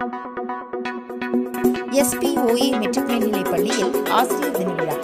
SPOA matric மேல்நிலைப் பள்ளியில் ஆசிரியர் தின விழா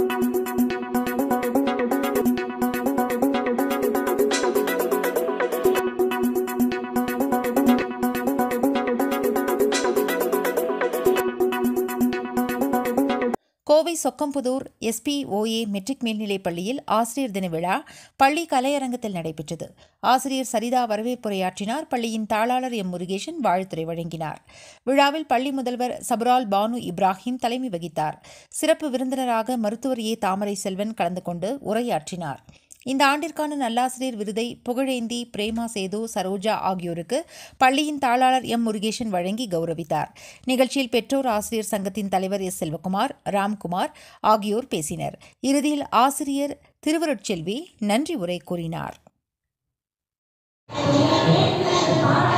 கோவை சொக்கம்புதூர் எஸ்பிஓஏ மெட்ரிக் மேல்நிலைப் பள்ளியில் ஆசிரியர் தின விழா பள்ளி கலையரங்கத்தில் நடைபெற்றது ஆசிரியர் சரிதா வரவேற்புரையாற்றினார் பள்ளியின் தாளாளர் எம் முருகேசன் வாழ்த்துரை வழங்கினார் விழாவில் பள்ளி முதல்வர் சபரால் பானு இப்ராஹிம் தலைமை வகித்தார் சிறப்பு விருந்தினராக மருத்துவர் ஏ தாமரை செல்வன் கலந்து கொண்டு உரையாற்றினார் இந்த ஆண்டிற்கான நல்லாசிரியர் விருதை புகழேந்தி பிரேமா சேது சரோஜா ஆகியோருக்கு பள்ளியின் தாளாளர் எம் முருகேசன் வழங்கி கௌரவித்தார் நிகழ்ச்சியில் பெற்றோர் ஆசிரியர் சங்கத்தின் தலைவர் எஸ் செல்வகுமார் ராம்குமார் ஆகியோர் பேசினர் இறுதியில் ஆசிரியர் திருவருட்செல்வி நன்றி உரை கூறினார்